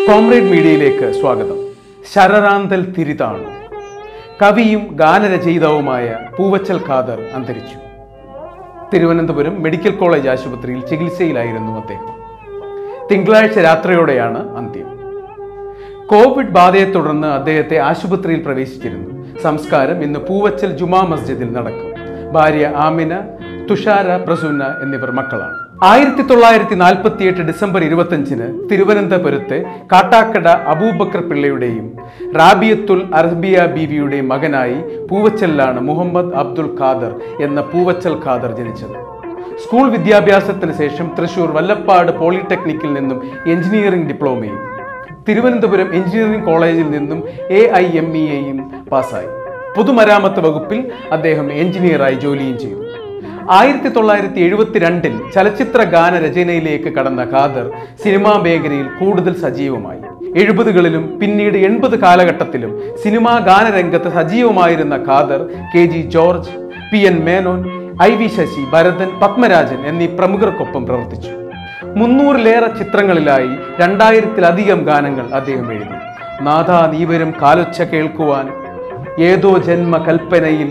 comrade മീഡിയയിലേക്ക് സ്വാഗതം ശരറാന്തൽ തിരിതാണു കവിയും ഗാനരചയിതാവുമായ പൂവച്ചൽ ഖാദർ അന്തരിച്ചു തിരുവനന്തപുരം മെഡിക്കൽ കോളേജ് ആശുപത്രിയിൽ ചികിത്സയിലായിരുന്നു അദ്ദേഹം തിങ്കളാഴ്ച രാത്രിയോടെയാണ് അന്ത്യം കോവിഡ് ബാധയെ തുടർന്ന് അദ്ദേഹത്തെ ആശുപത്രിയിൽ പ്രവേശിച്ചിരുന്നു സംസ്കാരം ഇന്ന് പൂവച്ചൽ ജുമാ മസ്ജിദിൽ നടക്കും ഭാര്യ ആമിന തുഷാര പ്രസൂന എന്നിവർ മക്കളാണ് ആയിരത്തി തൊള്ളായിരത്തി നാൽപ്പത്തിയെട്ട് ഡിസംബർ ഇരുപത്തഞ്ചിന് തിരുവനന്തപുരത്തെ കാട്ടാക്കട അബൂബക്കർ പിള്ളയുടെയും റാബിയത്തുൽ അറബിയ ബീവിയുടെയും മകനായി പൂവച്ചലിലാണ് മുഹമ്മദ് അബ്ദുൽ ഖാദർ എന്ന പൂവച്ചൽ ഖാദർ ജനിച്ചത് സ്കൂൾ വിദ്യാഭ്യാസത്തിന് ശേഷം തൃശൂർ വല്ലപ്പാട് പോളിടെക്നിക്കിൽ നിന്നും എഞ്ചിനീയറിംഗ് ഡിപ്ലോമയും തിരുവനന്തപുരം എഞ്ചിനീയറിംഗ് കോളേജിൽ നിന്നും എ ഐ എം ഇ എയും പാസ്സായി പൊതുമരാമത്ത് വകുപ്പിൽ അദ്ദേഹം എഞ്ചിനീയറായി ജോലിയും ചെയ്തു ആയിരത്തി തൊള്ളായിരത്തി എഴുപത്തിരണ്ടിൽ ചലച്ചിത്ര ഗാന രചനയിലേക്ക് കടന്ന ഖാദർ സിനിമാ മേഖലയിൽ കൂടുതൽ സജീവമായി എഴുപതുകളിലും പിന്നീട് എൺപത് കാലഘട്ടത്തിലും സിനിമാ ഗാനരംഗത്ത് സജീവമായിരുന്ന ഖാദർ കെ ജി ജോർജ് പി എൻ മേനോൻ ഐ വി ശശി ഭരതൻ പത്മരാജൻ എന്നീ പ്രമുഖർക്കൊപ്പം പ്രവർത്തിച്ചു മുന്നൂറിലേറെ ചിത്രങ്ങളിലായി രണ്ടായിരത്തിലധികം ഗാനങ്ങൾ അദ്ദേഹം എഴുതി നാഥാ നീവരും കാലൊച്ച കേൾക്കുവാൻ ഏതോ ജന്മ കൽപ്പനയിൽ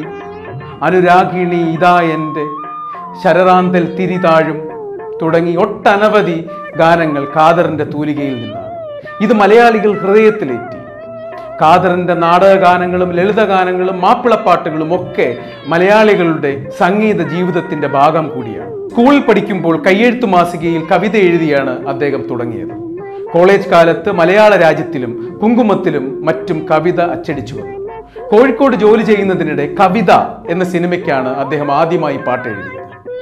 അനുരാഗിണി ഇതാ എൻ്റെ ശരറാന്തൽ തിരിതാഴും തുടങ്ങി ഒട്ടനവധി ഗാനങ്ങൾ ഖാദറിന്റെ തൂലികയിൽ നിന്നാണ് ഇത് മലയാളികൾ ഹൃദയത്തിലേറ്റി ഖാദറിന്റെ നാടകഗാനങ്ങളും ലളിതഗാനങ്ങളും മാപ്പിളപ്പാട്ടുകളും ഒക്കെ മലയാളികളുടെ സംഗീത ജീവിതത്തിന്റെ ഭാഗം കൂടിയാണ് സ്കൂളിൽ പഠിക്കുമ്പോൾ കയ്യെഴുത്തു മാസികയിൽ കവിത എഴുതിയാണ് അദ്ദേഹം തുടങ്ങിയത് കോളേജ് കാലത്ത് മലയാള രാജ്യത്തിലും കുങ്കുമത്തിലും മറ്റും കവിത അച്ചടിച്ചു വന്നു കോഴിക്കോട് ജോലി ചെയ്യുന്നതിനിടെ കവിത എന്ന സിനിമയ്ക്കാണ് അദ്ദേഹം ആദ്യമായി പാട്ട് എഴുതിയത്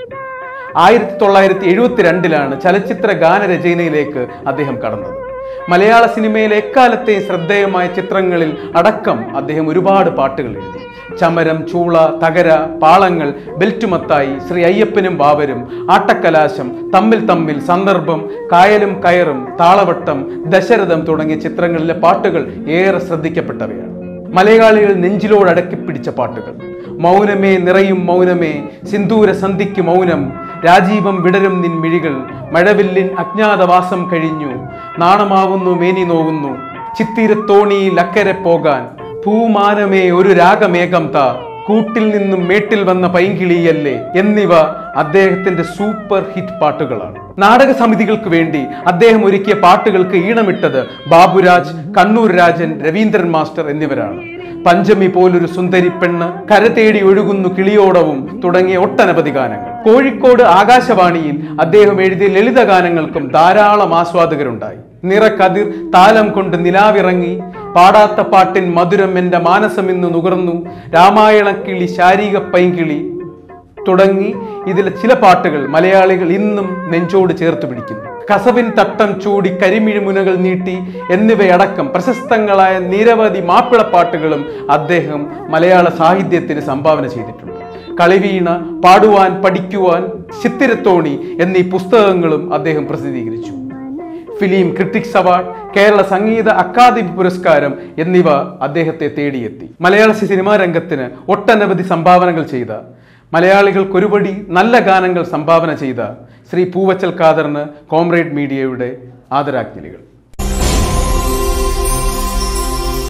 ആയിരത്തി തൊള്ളായിരത്തി എഴുപത്തിരണ്ടിലാണ് ചലച്ചിത്ര ഗാനരചനയിലേക്ക് അദ്ദേഹം കടന്നത് മലയാള സിനിമയിലെ എക്കാലത്തെയും ശ്രദ്ധേയമായ ചിത്രങ്ങളിൽ അടക്കം അദ്ദേഹം ഒരുപാട് പാട്ടുകൾ എഴുതി ചമരം ചൂള തകര പാളങ്ങൾ ബെൽറ്റുമത്തായി ശ്രീ അയ്യപ്പനും ബാവരും ആട്ടക്കലാശം തമ്മിൽ തമ്മിൽ സന്ദർഭം കായലും കയറും താളവട്ടം ദശരഥം തുടങ്ങിയ ചിത്രങ്ങളിലെ പാട്ടുകൾ ഏറെ ശ്രദ്ധിക്കപ്പെട്ടവയാണ് മലയാളികൾ നെഞ്ചിലോട് അടക്കിപ്പിടിച്ച പാട്ടുകൾ മൗനമേ നിറയും മൗനമേ സിന്ദൂര സന്ധിക്ക് മൗനം രാജീവം വിടരും നിൻ മിഴികൾ മഴവില്ലിൻ അജ്ഞാതവാസം കഴിഞ്ഞു നാണമാവുന്നു മേനി നോവുന്നു ചിത്തിരത്തോണിയിൽ അക്കരെ പോകാൻ പൂമാനമേ ഒരു രാഗമേഘം താ കൂട്ടിൽ നിന്നും മേട്ടിൽ വന്ന പൈങ്കിളിയല്ലേ എന്നിവ അദ്ദേഹത്തിന്റെ സൂപ്പർ ഹിറ്റ് പാട്ടുകളാണ് നാടക സമിതികൾക്ക് വേണ്ടി അദ്ദേഹം ഒരുക്കിയ പാട്ടുകൾക്ക് ഈണമിട്ടത് ബാബുരാജ് കണ്ണൂർ രാജൻ രവീന്ദ്രൻ മാസ്റ്റർ എന്നിവരാണ് പഞ്ചമി പോലൊരു സുന്ദരി പെണ്ണ് കര തേടി ഒഴുകുന്നു കിളിയോടവും തുടങ്ങിയ ഒട്ടനവധി ഗാനങ്ങൾ കോഴിക്കോട് ആകാശവാണിയിൽ അദ്ദേഹം എഴുതിയ ലളിത ഗാനങ്ങൾക്കും ധാരാളം ആസ്വാദകരുണ്ടായി നിറക്കതിർ താലം കൊണ്ട് നിലാവിറങ്ങി പാടാത്ത പാട്ടിൻ മധുരം എന്റെ മാനസമിന്ന് നുകർന്നു രാമായണക്കിളി ശാരീക പൈങ്കിളി തുടങ്ങി ഇതിലെ ചില പാട്ടുകൾ മലയാളികൾ ഇന്നും നെഞ്ചോട് ചേർത്ത് പിടിക്കുന്നു കസവിൻ തട്ടം ചൂടി കരിമിഴിമുനകൾ നീട്ടി എന്നിവയടക്കം പ്രശസ്തങ്ങളായ നിരവധി മാപ്പിളപ്പാട്ടുകളും അദ്ദേഹം മലയാള സാഹിത്യത്തിന് സംഭാവന ചെയ്തിട്ടുണ്ട് കളിവീണ പാടുവാൻ പഠിക്കുവാൻ ചിത്തിരത്തോണി എന്നീ പുസ്തകങ്ങളും അദ്ദേഹം പ്രസിദ്ധീകരിച്ചു film critics award Kerala Sangeetha Akademi പുരസ്കാരം എന്നിവ അദ്ദേഹത്തെ തേടിയെത്തി മലയാള സിനിമാ രംഗത്തിന് ഒട്ടനവധി സംഭാവനകൾ ചെയ്ത മലയാളികൾക്കൊരുപടി നല്ല ഗാനങ്ങൾ സംഭാവന ചെയ്ത ശ്രീ പൂവച്ചൽ ഖാദറിന് കോമ്രേഡ് മീഡിയയുടെ ആദരാജ്ഞലികൾ